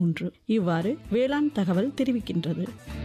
ஒன்று இவ்வாறு வேளாண் தகவல் தெரிவிக்கின்றது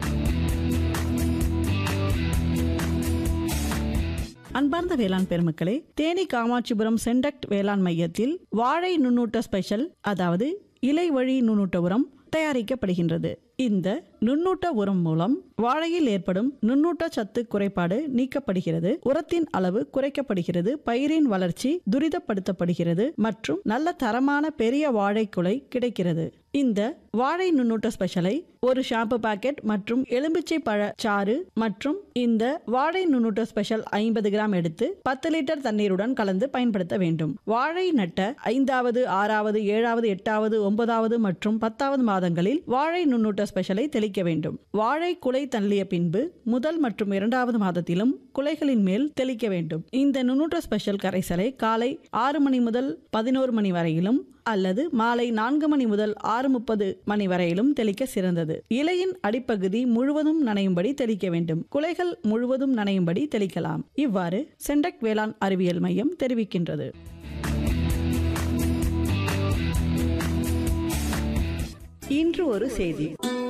அன்பார்ந்த வேளாண் பெருமக்களே தேனி காமாட்சிபுரம் சென்டக்ட் வேளாண் மையத்தில் வாழை நுண்ணூட்ட ஸ்பெஷல் அதாவது இலை வழி நுண்ணூட்ட உரம் தயாரிக்கப்படுகின்றது இந்த நுண்ணூட்ட உரம் மூலம் வாழையில் ஏற்படும் நுண்ணூட்ட சத்து குறைபாடு நீக்கப்படுகிறது உரத்தின் அளவு குறைக்கப்படுகிறது பயிரின் வளர்ச்சி துரிதப்படுத்தப்படுகிறது மற்றும் நல்ல தரமான பெரிய வாழைக்குலை கிடைக்கிறது இந்த வாழை நுண்ணூட்ட ஸ்பெஷலை ஒரு ஷாம்பு பாக்கெட் மற்றும் எலும்பிச்சை பழ சாறு மற்றும் இந்த வாழை நுண்ணூட்ட ஸ்பெஷல் ஐம்பது கிராம் எடுத்து பத்து லிட்டர் தண்ணீருடன் கலந்து பயன்படுத்த வேண்டும் வாழை நட்ட ஐந்தாவது ஆறாவது ஏழாவது எட்டாவது ஒன்பதாவது மற்றும் பத்தாவது மாதங்களில் வாழை நுண்ணூட்ட ஸ்பெஷலை தெளிக்க வேண்டும் வாழை குலை தள்ளிய பின்பு முதல் மற்றும் இரண்டாவது மாதத்திலும் குலைகளின் மேல் தெளிக்க வேண்டும் இந்த நுண்ணூட்ட ஸ்பெஷல் கரைசலை காலை ஆறு மணி முதல் பதினோரு மணி வரையிலும் அல்லது மாலை நான்கு மணி முதல் ஆறு முப்பது மணி வரையிலும் தெளிக்க சிறந்தது இலையின் அடிப்பகுதி முழுவதும் நனையும்படி தெளிக்க வேண்டும் குலைகள் முழுவதும் நனையும்படி தெளிக்கலாம் இவ்வாறு சென்டக் வேளாண் அறிவியல் மையம் தெரிவிக்கின்றது இன்று ஒரு செய்தி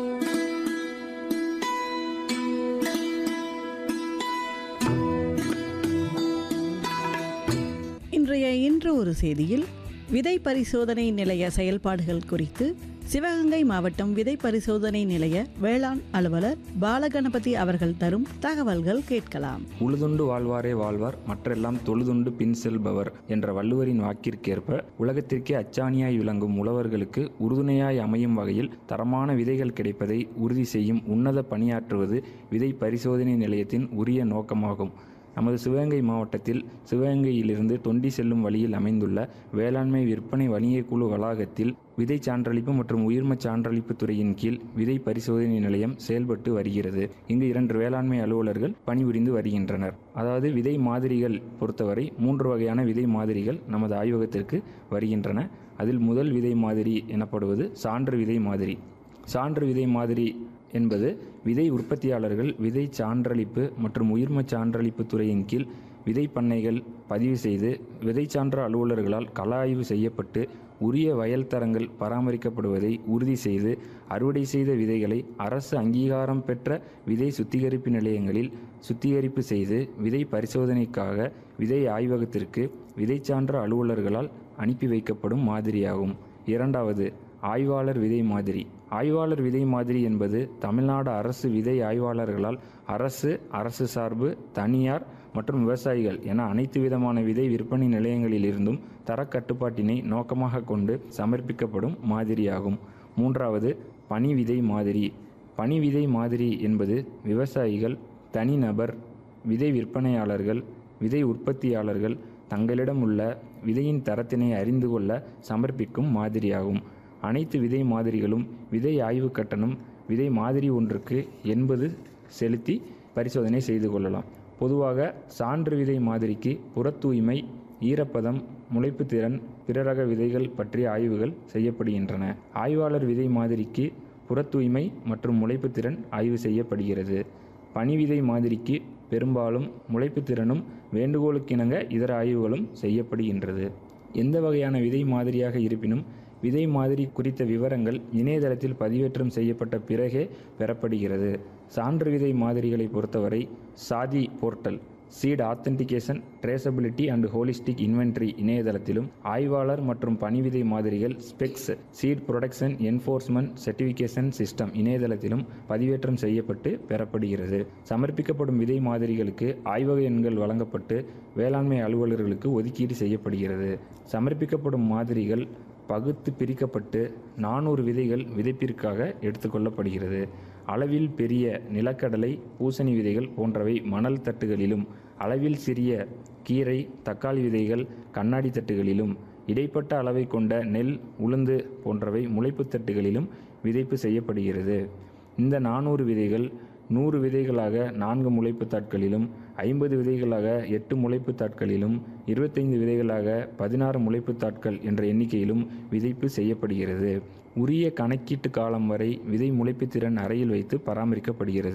இன்றைய இன்று ஒரு செய்தியில் விதை பரிசோதனை நிலைய செயல்பாடுகள் குறித்து சிவகங்கை மாவட்டம் விதை பரிசோதனை நிலைய வேளாண் அலுவலர் பாலகணபதி அவர்கள் தரும் தகவல்கள் கேட்கலாம் உழுதுண்டு வாழ்வாரே வாழ்வார் மற்றெல்லாம் தொழுதுண்டு பின் செல்பவர் என்ற வள்ளுவரின் வாக்கிற்கேற்ப உலகத்திற்கே அச்சாணியாய் விளங்கும் உழவர்களுக்கு உறுதுணையாய் அமையும் வகையில் தரமான விதைகள் கிடைப்பதை உறுதி செய்யும் உன்னத பணியாற்றுவது விதை பரிசோதனை நிலையத்தின் உரிய நோக்கமாகும் நமது சிவகங்கை மாவட்டத்தில் சிவகங்கையிலிருந்து தொண்டி செல்லும் வழியில் அமைந்துள்ள வேளாண்மை விற்பனை வணிகக் குழு வளாகத்தில் விதை சான்றளிப்பு மற்றும் உயிர்மச் சான்றளிப்பு துறையின் கீழ் விதை பரிசோதனை நிலையம் செயல்பட்டு வருகிறது இங்கு இரண்டு வேளாண்மை அலுவலர்கள் பணிபுரிந்து வருகின்றனர் அதாவது விதை மாதிரிகள் பொறுத்தவரை மூன்று வகையான விதை மாதிரிகள் நமது ஆய்வகத்திற்கு வருகின்றன அதில் முதல் விதை மாதிரி எனப்படுவது சான்று விதை மாதிரி சான்று விதை மாதிரி என்பது விதை உற்பத்தியாளர்கள் விதை சான்றளிப்பு மற்றும் உயிர்மச் சான்றளிப்பு துறையின் கீழ் விதை பண்ணைகள் பதிவு செய்து விதை சான்ற அலுவலர்களால் கள ஆய்வு செய்யப்பட்டு உரிய வயல் தரங்கள் பராமரிக்கப்படுவதை உறுதி செய்து அறுவடை செய்த விதைகளை அரசு அங்கீகாரம் பெற்ற விதை சுத்திகரிப்பு நிலையங்களில் சுத்திகரிப்பு செய்து விதை பரிசோதனைக்காக விதை ஆய்வகத்திற்கு விதை சான்ற அலுவலர்களால் அனுப்பி வைக்கப்படும் மாதிரியாகும் இரண்டாவது ஆய்வாளர் விதை மாதிரி ஆய்வாளர் விதை மாதிரி என்பது தமிழ்நாடு அரசு விதை ஆய்வாளர்களால் அரசு அரசு சார்பு தனியார் மற்றும் விவசாயிகள் என அனைத்து விதமான விதை விற்பனை நிலையங்களிலிருந்தும் தரக்கட்டுப்பாட்டினை நோக்கமாக கொண்டு சமர்ப்பிக்கப்படும் மாதிரியாகும் மூன்றாவது பனி விதை மாதிரி பனி விதை மாதிரி என்பது விவசாயிகள் தனிநபர் விதை விற்பனையாளர்கள் விதை உற்பத்தியாளர்கள் தங்களிடம் உள்ள விதையின் தரத்தினை அறிந்து கொள்ள சமர்ப்பிக்கும் மாதிரியாகும் அனைத்து விதை மாதிரிகளும் விதை ஆய்வு கட்டணம் விதை மாதிரி ஒன்றுக்கு எண்பது செலுத்தி பரிசோதனை செய்து கொள்ளலாம் பொதுவாக சான்று விதை மாதிரிக்கு புறத் தூய்மை ஈரப்பதம் முளைப்பு திறன் பிற ரக விதைகள் பற்றிய ஆய்வுகள் செய்யப்படுகின்றன ஆய்வாளர் விதை மாதிரிக்கு புறத் தூய்மை மற்றும் முளைப்பு திறன் ஆய்வு செய்யப்படுகிறது பனி விதை மாதிரிக்கு பெரும்பாலும் முளைப்பு திறனும் வேண்டுகோளுக்கிணங்க இதர ஆய்வுகளும் செய்யப்படுகின்றது எந்த வகையான விதை மாதிரியாக இருப்பினும் விதை மாதிரி குறித்த விவரங்கள் இணையதளத்தில் பதிவேற்றம் செய்யப்பட்ட பிறகே பெறப்படுகிறது சான்று விதை மாதிரிகளை பொறுத்தவரை SATHI portal seed authentication traceability and holistic inventory இணையதளத்திலும் ஆய்வாளர் மற்றும் பணிவிதை மாதிரிகள் specs seed production enforcement certification system இணையதளத்திலும் பதிவேற்றம் செய்யப்பட்டு பெறப்படுகிறது சமர்ப்பிக்கப்படும் விதை மாதிரிகளுக்கு ஆய்வக எண்கள் வழங்கப்பட்டு வேளாண்மை அலுவலர்களுக்கு ஒதுக்கீடு செய்யப்படுகிறது சமர்ப்பிக்கப்படும் மாதிரிகள் பகுத்து பிரிக்கப்பட்டு நானூறு விதைகள் விதைப்பிற்காக எடுத்துக்கொள்ளப்படுகிறது அளவில் பெரிய நிலக்கடலை பூசணி விதைகள் போன்றவை மணல் தட்டுகளிலும் அளவில் சிறிய கீரை தக்காளி விதைகள் கண்ணாடி தட்டுகளிலும் இடைப்பட்ட அளவை கொண்ட நெல் உளுந்து போன்றவை முளைப்பு தட்டுகளிலும் விதைப்பு செய்யப்படுகிறது இந்த நானூறு விதைகள் நூறு விதைகளாக நான்கு முளைப்பு தாட்களிலும் ஐம்பது விதைகளாக எட்டு முளைப்பு தாட்களிலும் இருபத்தைந்து விதைகளாக பதினாறு முளைப்பு தாட்கள் என்ற எண்ணிக்கையிலும் விதைப்பு செய்யப்படுகிறது உரிய கணக்கீட்டு காலம் வரை விதை முளைப்பு திறன் அறையில் வைத்து பராமரிக்கப்படுகிறது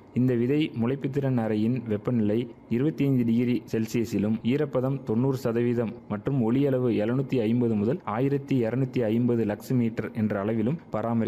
இந்த விதை முளைப்புத்திறன் அறையின் வெப்பநிலை இருபத்தி ஐந்து டிகிரி செல்சியஸிலும் ஈரப்பதம் தொண்ணூறு சதவீதம் மற்றும் ஒளியளவு எழுநூத்தி ஐம்பது முதல் ஆயிரத்தி இருநூத்தி ஐம்பது லக்ஸ் மீட்டர் என்ற அளவிலும் பராமரி